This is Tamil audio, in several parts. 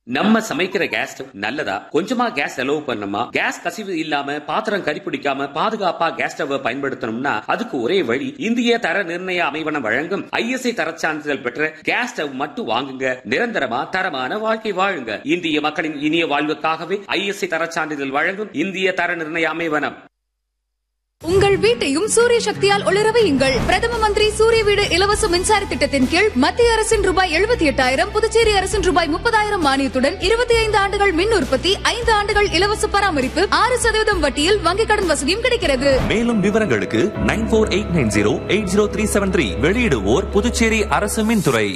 நம்ம சமைக்கிற கேஸ் ஸ்டவ் நல்லதா கொஞ்சமா கேஸ் செலவு பண்ணணுமா கேஸ் கசிவு இல்லாம பாத்திரம் கரிப்பிடிக்காம பாதுகாப்பா கேஸ் ஸ்டவ் பயன்படுத்தணும்னா அதுக்கு ஒரே வழி இந்திய தர நிர்ணய அமைவனம் வழங்கும் ஐஎஸ்ஐ தரச் சான்றிதழ் பெற்ற கேஸ் ஸ்டவ் மட்டும் வாங்குங்க நிரந்தரமா தரமான வாழ்க்கை வாழுங்க இந்திய மக்களின் இனிய வாழ்வுக்காகவே ஐஎஸ்ஐ தரச் சான்றிதழ் வழங்கும் இந்திய தர நிர்ணய அமைவனம் உங்கள் வீட்டையும் சூரிய சக்தியால் ஒளிர வையுங்கள் பிரதம மந்திரி சூரிய வீடு இலவச மின்சார திட்டத்தின் கீழ் மத்திய அரசின் ரூபாய் எழுபத்தி எட்டாயிரம் புதுச்சேரி அரசின் ரூபாய் முப்பதாயிரம் மானியத்துடன் இருபத்தி ஐந்து ஆண்டுகள் மின் உற்பத்தி ஐந்து ஆண்டுகள் இலவச பராமரிப்பு ஆறு சதவீதம் வட்டியில் வங்கிக் கடன் வசதியும் கிடைக்கிறது மேலும் விவரங்களுக்கு nine four eight nine zero eight zero three seven three வெளியிடுவோர் புதுச்சேரி அரசு மின்துறை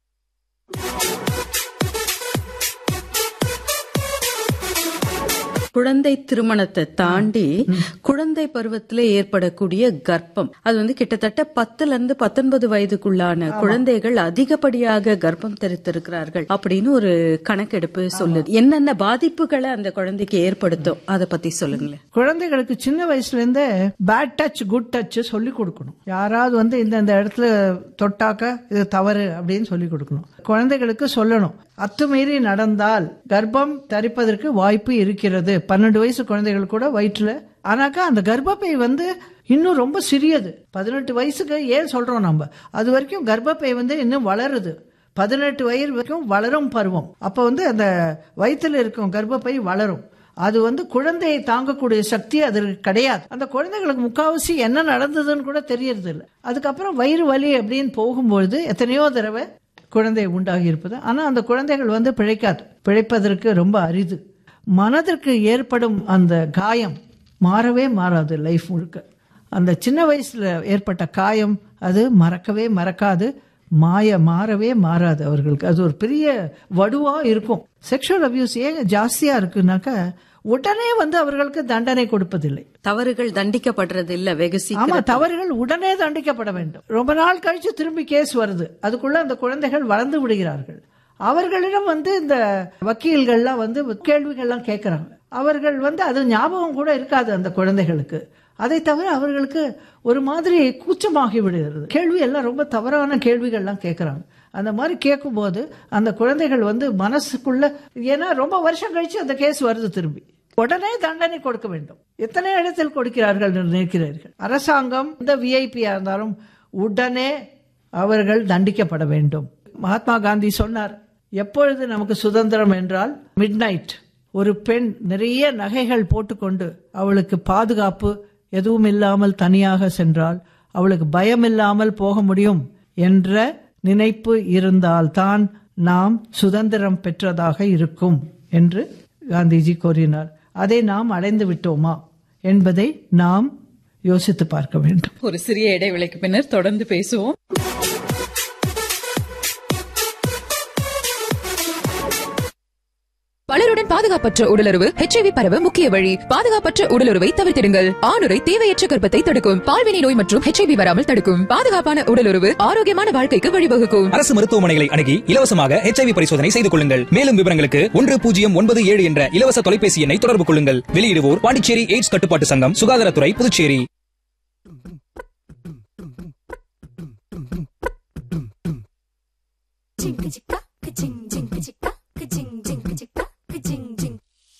குழந்தை திருமணத்தை தாண்டி குழந்தை பருவத்துல ஏற்படக்கூடிய கர்ப்பம் அது வந்து கிட்டத்தட்ட பத்துல இருந்து பத்தொன்பது வயதுக்குள்ளான குழந்தைகள் அதிகப்படியாக கர்ப்பம் தரித்திருக்கிறார்கள் அப்படின்னு ஒரு கணக்கெடுப்பு சொல்லுது என்னென்ன பாதிப்புகளை அந்த குழந்தைக்கு ஏற்படுத்தும் அதை பத்தி சொல்லுங்களேன் குழந்தைகளுக்கு சின்ன வயசுல இருந்தே பேட் டச் குட் டச் சொல்லி கொடுக்கணும் யாராவது வந்து இந்த இந்த இடத்துல தொட்டாக்க இது தவறு அப்படின்னு சொல்லி கொடுக்கணும் குழந்தைகளுக்கு சொல்லணும் அத்துமீறி நடந்தால் கர்ப்பம் தரிப்பதற்கு வாய்ப்பு இருக்கிறது பன்னெண்டு வயசு குழந்தைகள் கூட வயிற்றுல ஆனாக்கா அந்த கர்ப்பப்பை வந்து இன்னும் ரொம்ப சிறியது பதினெட்டு வயசுக்கு ஏன் சொல்றோம் நம்ம அது வரைக்கும் கர்ப்பப்பை வந்து இன்னும் வளருது பதினெட்டு வயது வரைக்கும் வளரும் பருவம் அப்போ வந்து அந்த வயிற்றுல இருக்கும் கர்ப்பப்பை வளரும் அது வந்து குழந்தையை தாங்கக்கூடிய சக்தி அதற்கு கிடையாது அந்த குழந்தைகளுக்கு முக்காவாசி என்ன நடந்ததுன்னு கூட தெரியறது இல்லை அதுக்கப்புறம் வயிறு வலி அப்படின்னு போகும்பொழுது எத்தனையோ தடவை குழந்தை உண்டாகி இருப்பது ஆனால் அந்த குழந்தைகள் வந்து பிழைக்காது பிழைப்பதற்கு ரொம்ப அரிது மனதிற்கு ஏற்படும் அந்த காயம் மாறவே மாறாது லைஃப் முழுக்க அந்த சின்ன வயசுல ஏற்பட்ட காயம் அது மறக்கவே மறக்காது மாய மாறவே மாறாது அவர்களுக்கு அது ஒரு பெரிய வடுவா இருக்கும் செக்ஷுவல் அபியூஸ் ஏன் ஜாஸ்தியா இருக்குனாக்கா உடனே வந்து அவர்களுக்கு தண்டனை கொடுப்பதில்லை தவறுகள் தண்டிக்கப்படுறது இல்ல வெகு ஆமா சீக்கிரம் தவறுகள் உடனே தண்டிக்கப்பட வேண்டும் ரொம்ப நாள் கழிச்சு திரும்பி கேஸ் வருது அதுக்குள்ள அந்த குழந்தைகள் வளர்ந்து விடுகிறார்கள் அவர்களிடம் வந்து இந்த வக்கீல்கள்லாம் வந்து கேள்விகள்லாம் கேட்கறாங்க அவர்கள் வந்து அது ஞாபகம் கூட இருக்காது அந்த குழந்தைகளுக்கு அதை தவிர அவர்களுக்கு ஒரு மாதிரி கூச்சமாகி விடுகிறது கேள்வி எல்லாம் ரொம்ப தவறான கேள்விகள்லாம் கேட்கறாங்க அந்த மாதிரி கேட்கும்போது அந்த குழந்தைகள் வந்து மனசுக்குள்ள ஏன்னா ரொம்ப வருஷம் கழிச்சு அந்த கேஸ் வருது திரும்பி உடனே தண்டனை கொடுக்க வேண்டும் எத்தனை இடத்தில் கொடுக்கிறார்கள் என்று நினைக்கிறீர்கள் அரசாங்கம் இந்த விஐபியா இருந்தாலும் உடனே அவர்கள் தண்டிக்கப்பட வேண்டும் மகாத்மா காந்தி சொன்னார் எப்பொழுது நமக்கு சுதந்திரம் என்றால் மிட் ஒரு பெண் நிறைய நகைகள் போட்டுக்கொண்டு அவளுக்கு பாதுகாப்பு எதுவும் இல்லாமல் தனியாக சென்றால் அவளுக்கு பயம் இல்லாமல் போக முடியும் என்ற நினைப்பு இருந்தால்தான் நாம் சுதந்திரம் பெற்றதாக இருக்கும் என்று காந்திஜி கூறினார் அதை நாம் அடைந்து விட்டோமா என்பதை நாம் யோசித்து பார்க்க வேண்டும் ஒரு சிறிய இடைவேளைக்கு பின்னர் தொடர்ந்து பேசுவோம் பலருடன் பாதுகாப்பற்ற உடலுறவு ஹெச்ஐவி பரவ முக்கிய வழி பாதுகாப்பற்ற உடலுறவை தவிர்த்திடுங்கள் ஆணுரை தேவையற்ற கர்ப்பத்தை தடுக்கும் பால்வினை நோய் மற்றும் ஹெச்ஐவி வராமல் தடுக்கும் பாதுகாப்பான உடலுறவு ஆரோக்கியமான வாழ்க்கைக்கு வழிவகுக்கும் அரசு மருத்துவமனைகளை அணுகி இலவசமாக ஹெச்ஐவி பரிசோதனை செய்து கொள்ளுங்கள் மேலும் விவரங்களுக்கு ஒன்று பூஜ்ஜியம் ஒன்பது ஏழு என்ற இலவச தொலைபேசி எண்ணை தொடர்பு கொள்ளுங்கள் வெளியிடுவோர் பாண்டிச்சேரி எய்ட்ஸ் கட்டுப்பாட்டு சங்கம் சுகாதாரத்துறை புதுச்சேரி Chica, chica.